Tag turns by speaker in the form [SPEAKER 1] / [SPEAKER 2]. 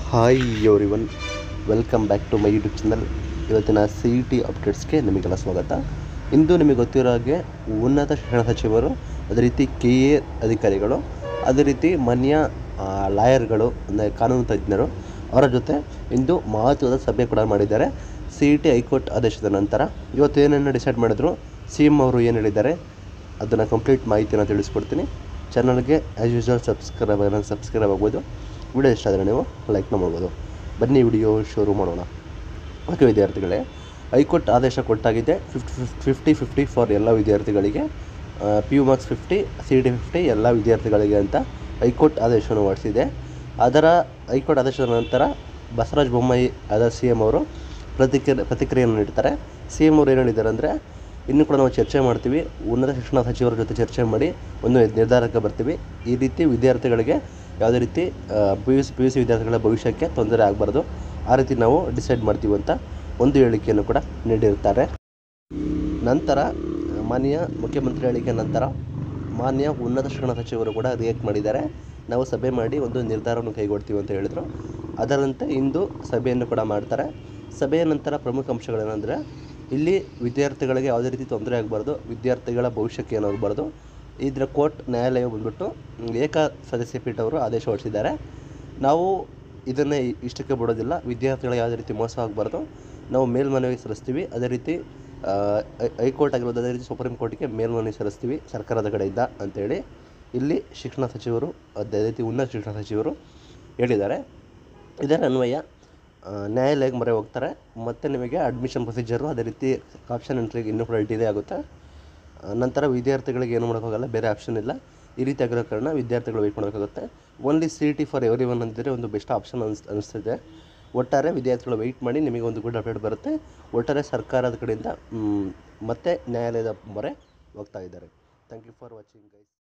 [SPEAKER 1] hi everyone welcome back to my YouTube channel ಇವತ್ತಿನ C E T ಅಪ್ಡೇಟ್ಸ್ಗೆ ನಿಮಗೆಲ್ಲ ಸ್ವಾಗತ ಇಂದು ನಿಮಗೆ ಗೊತ್ತಿರೋ ಹಾಗೆ ಉನ್ನತ ಶಿಕ್ಷಣ ಸಚಿವರು ಅದೇ ರೀತಿ ಕೆ ಎ ಅಧಿಕಾರಿಗಳು ಅದೇ ರೀತಿ ಮಾನ್ಯ ಲಾಯರ್ಗಳು ಅಂದರೆ ಕಾನೂನು ತಜ್ಞರು ಅವರ ಜೊತೆ ಇಂದು ಮಹತ್ವದ ಸಭೆ ಕೂಡ ಮಾಡಿದ್ದಾರೆ ಸಿ ಇ ಟಿ ಹೈಕೋರ್ಟ್ ಆದೇಶದ ನಂತರ ಇವತ್ತು ಏನೇನು ಡಿಸೈಡ್ ಮಾಡಿದ್ರು ಸಿ ಎಮ್ ಅವರು ಏನು ಹೇಳಿದ್ದಾರೆ ಅದನ್ನು ಕಂಪ್ಲೀಟ್ ಮಾಹಿತಿನ ತಿಳಿಸ್ಕೊಡ್ತೀನಿ ಚಾನಲ್ಗೆ ಆ್ಯಸ್ ಯೂಸ್ವಲ್ ಸಬ್ಸ್ಕ್ರೈಬ್ ಸಬ್ಸ್ಕ್ರೈಬ್ ಆಗ್ಬೋದು ವಿಡಿಯೋ ಇಷ್ಟ ಆದರೆ ನೀವು ಲೈಕ್ನ ಮಾಡ್ಬೋದು ಬನ್ನಿ ವಿಡಿಯೋ ಶುರು ಮಾಡೋಣ ಓಕೆ ವಿದ್ಯಾರ್ಥಿಗಳೇ ಹೈಕೋರ್ಟ್ ಆದೇಶ ಕೊಟ್ಟಾಗಿದೆ ಫಿಫ್ಟಿ ಫಿಫ್ಟಿ ಫಿಫ್ಟಿ ಫಾರ್ ಎಲ್ಲ ವಿದ್ಯಾರ್ಥಿಗಳಿಗೆ P U marks fifty C D fifty ಎಲ್ಲ ವಿದ್ಯಾರ್ಥಿಗಳಿಗೆ ಅಂತ ಹೈಕೋರ್ಟ್ ಆದೇಶವನ್ನು ಹೊರಡಿಸಿದೆ ಅದರ ಹೈಕೋರ್ಟ್ ಆದೇಶದ ನಂತರ ಬಸವರಾಜ ಬೊಮ್ಮಾಯಿ ಆದ ಸಿ ಎಮ್ ಅವರು ಪ್ರತಿಕ್ರಿಯೆ ಪ್ರತಿಕ್ರಿಯೆಯನ್ನು ನೀಡ್ತಾರೆ ಸಿ ಎಮ್ ಅವರು ಏನು ಹೇಳಿದ್ದಾರೆ ಅಂದರೆ ಇನ್ನೂ ಕೂಡ ನಾವು ಚರ್ಚೆ ಮಾಡ್ತೀವಿ ಉನ್ನತ ಶಿಕ್ಷಣ ಸಚಿವರ ಜೊತೆ ಚರ್ಚೆ ಮಾಡಿ ಒಂದು ನಿರ್ಧಾರಕ್ಕೆ ಬರ್ತೀವಿ ಈ ರೀತಿ ವಿದ್ಯಾರ್ಥಿಗಳಿಗೆ ಯಾವುದೇ ರೀತಿ P U C P U C ವಿದ್ಯಾರ್ಥಿಗಳ ಭವಿಷ್ಯಕ್ಕೆ ತೊಂದರೆ ಆಗಬಾರ್ದು ಆ ರೀತಿ ನಾವು ಡಿಸೈಡ್ ಮಾಡ್ತೀವಿ ಅಂತ ಒಂದು ಹೇಳಿಕೆಯನ್ನು ಕೂಡ ನೀಡಿರ್ತಾರೆ ನಂತರ ಮಾನ್ಯ ಮುಖ್ಯಮಂತ್ರಿ ಹೇಳಿಕೆ ನಂತರ ಮಾನ್ಯ ಉನ್ನತ ಶಿಕ್ಷಣ ಸಚಿವರು ಕೂಡ ರಿಯಾಕ್ಟ್ ಮಾಡಿದ್ದಾರೆ ನಾವು ಸಭೆ ಮಾಡಿ ಒಂದು ನಿರ್ಧಾರವನ್ನು ಕೈಗೊಳ್ತೀವಿ ಅಂತ ಹೇಳಿದರು ಅದರಂತೆ ಇಂದು ಸಭೆಯನ್ನು ಕೂಡ ಮಾಡ್ತಾರೆ ಸಭೆಯ ನಂತರ ಪ್ರಮುಖ ಅಂಶಗಳೇನೆಂದರೆ ಇಲ್ಲಿ ವಿದ್ಯಾರ್ಥಿಗಳಿಗೆ ಯಾವುದೇ ರೀತಿ ತೊಂದರೆ ಆಗಬಾರ್ದು ವಿದ್ಯಾರ್ಥಿಗಳ ಭವಿಷ್ಯಕ್ಕೆ ಏನಾಗಬಾರ್ದು ಇದರ ಕೋರ್ಟ್ ನ್ಯಾಯಾಲಯ ಬಂದ್ಬಿಟ್ಟು ಏಕ ಸದಸ್ಯ ಪೀಠ ಅವರು ಆದೇಶ ಹೊರಡಿಸಿದ್ದಾರೆ ನಾವು ಇದನ್ನೇ ಇಷ್ಟಕ್ಕೆ ಬಿಡೋದಿಲ್ಲ ವಿದ್ಯಾರ್ಥಿಗಳಿಗೆ ಯಾವುದೇ ರೀತಿ ಮೋಸ ಆಗಬಾರ್ದು ನಾವು ಮೇಲ್ಮನವಿ ಸಲ್ಲಿಸ್ತೀವಿ ಅದೇ ರೀತಿ ಆ, ಹೈ- ಹೈಕೋರ್ಟ್ ಆಗಿರ್ಬೋದು ಅದೇ ರೀತಿ ಸುಪ್ರೀಂ ಕೋರ್ಟ್ಗೆ ಮೇಲ್ಮನವಿ ಸಲ್ಲಿಸ್ತೀವಿ ಸರ್ಕಾರದ ಕಡೆಯಿಂದ ಅಂತೇಳಿ ಇಲ್ಲಿ ಶಿಕ್ಷಣ ಸಚಿವರು ಅದೇ ರೀತಿ ಉನ್ನತ ಶಿಕ್ಷಣ ಸಚಿವರು ಹೇಳಿದ್ದಾರೆ ಇದರ ಅನ್ವಯ ಆ, ನ್ಯಾಯಾಲಯಕ್ಕೆ ಮೊರೆ ಹೋಗ್ತಾರೆ ಮತ್ತು ನಿಮಗೆ ಅಡ್ಮಿಷನ್ ಪ್ರೊಸೀಜರು ಅದೇ ರೀತಿ ಆಪ್ಷನ್ ಎಂಟ್ರಿಗೆ ಇನ್ನೂ ಕೂಡ ಡಿಲೇ ಆಗುತ್ತೆ ಆ, ನಂತರ ವಿದ್ಯಾರ್ಥಿಗಳಿಗೆ ಏನು ಮಾಡೋಕ್ಕಾಗಲ್ಲ ಬೇರೆ ಆಪ್ಷನ್ ಇಲ್ಲ ಈ ರೀತಿ ಆಗಿರೋ ಕಾರಣ ವಿದ್ಯಾರ್ಥಿಗಳು ವೆಯ್ಟ್ ಮಾಡೋಕ್ಕಾಗುತ್ತೆ only C T for everyone ಅಂತಿದ್ರೆ ಒಂದು ಬೆಸ್ಟ್ ಆಪ್ಷನ್ ಅನ್ಸ್ ಅನಿಸ್ತಿದೆ ಒಟ್ಟಾರೆ ವಿದ್ಯಾರ್ಥಿಗಳು ವೆಯ್ಟ್ ಮಾಡಿ ನಿಮಗೆ ಒಂದು ಗುಡ್ ಅಪ್ಡೇಟ್ ಬರುತ್ತೆ ಒಟ್ಟಾರೆ ಸರ್ಕಾರದ ಕಡೆಯಿಂದ ಮ್, ಮತ್ತೆ ನ್ಯಾಯಾಲಯದ ಮೊರೆ ಹೋಗ್ತಾ ಇದ್ದಾರೆ thank you for watching guys